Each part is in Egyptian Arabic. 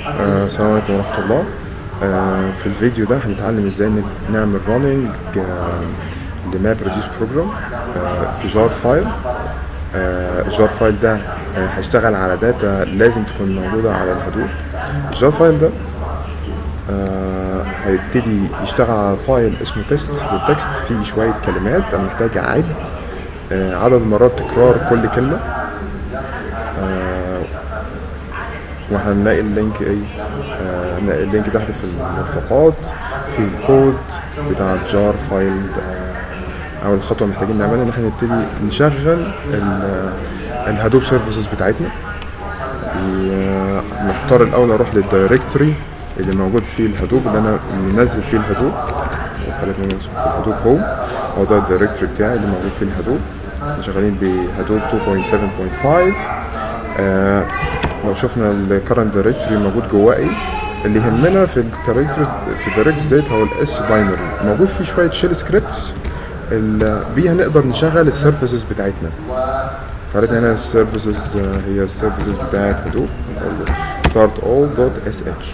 آه، السلام عليكم ورحمة الله آه، في الفيديو ده هنتعلم ازاي ن- نعمل راننج لماب ريديوس بروجرام في جار فايل آه، الجار فايل ده آه، هيشتغل على داتا لازم تكون موجودة على الهدوب الجار فايل ده آه، هيبتدي يشتغل على فايل اسمه تيست التكست فيه شوية كلمات أنا محتاج أعد آه، عدد مرات تكرار كل كلمة آه، وهنلاقي اللينك ايه آه، هنلاقي اللينك تحت في المرفقات في الكود بتاع الجار فايل ده اول خطوه محتاجين نعملها ان احنا نبتدي نشغل ال- الهدوب سيرفيسز بتاعتنا دي، آه، محتار الاول اروح للدايركتوري اللي موجود فيه الهدوب اللي انا منزل فيه الهدوب وفي حالتنا في الهدوب هوم هو ده الدايركتوري بتاعي اللي موجود فيه الهدوب شغالين بهدوب 2.7.5 آه لو شفنا الكرنت دايركتوري موجود جواه ايه اللي يهمنا في الكاركترز في الدايركتوري ديت هو الاس باينري موجود فيه شويه شيل سكريبتس اللي بيها نقدر نشغل السيرفيسز بتاعتنا فعرفنا هنا السيرفيسز هي السيرفيسز بتاعت هدوب start all dot sh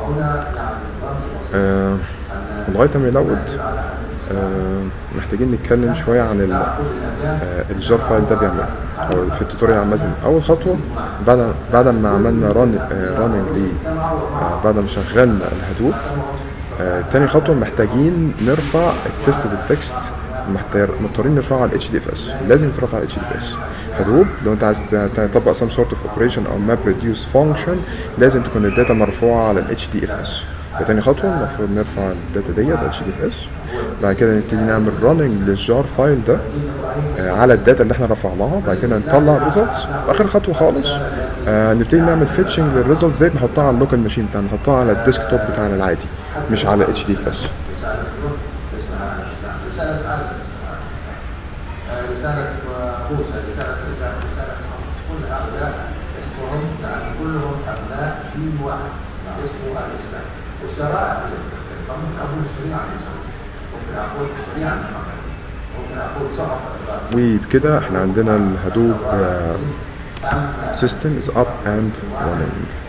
آه لغايه ما يلود آه محتاجين نتكلم شويه عن ال- آه الجار فايل ده بيعمل او في التوتوريال عامه اول خطوه بعد بعد ما عملنا ران راننج ليه آه بعد ما شغلنا الهدوب آه تاني خطوه محتاجين نرفع التست التكست محتار- مضطرين نرفعه على اتش دي اف اس لازم يترفع على اتش دي اف اس هدوب لو انت عايز ت- تطبق some sort of operation او map reduce function لازم تكون الداتا مرفوعه على الاتش دي اف اس تاني خطوه المفروض نرفع الداتا ديت اتش دي اف اس بعد كده نبتدي نعمل راننج للجار فايل ده آه، على الداتا اللي احنا رفعناها بعد كده نطلع الريزلتس اخر خطوه خالص آه، نبتدي نعمل فيتشنج للريزلتس ديت نحطها على اللوكال ماشين بتاعنا نحطها على الديسك توب بتاعنا العادي مش على اتش دي اف اس رسالة موسى رسالة رسالة رسالة كل هؤلاء اسمهم لأن كلهم أبناء دين واحد اسمه الإسلام والشرائع ممكن أقول شريعة الإسلام ممكن أقول شريعة محمد ممكن أقول صحف وبكده احنا عندنا الهدوب سيستم is up and running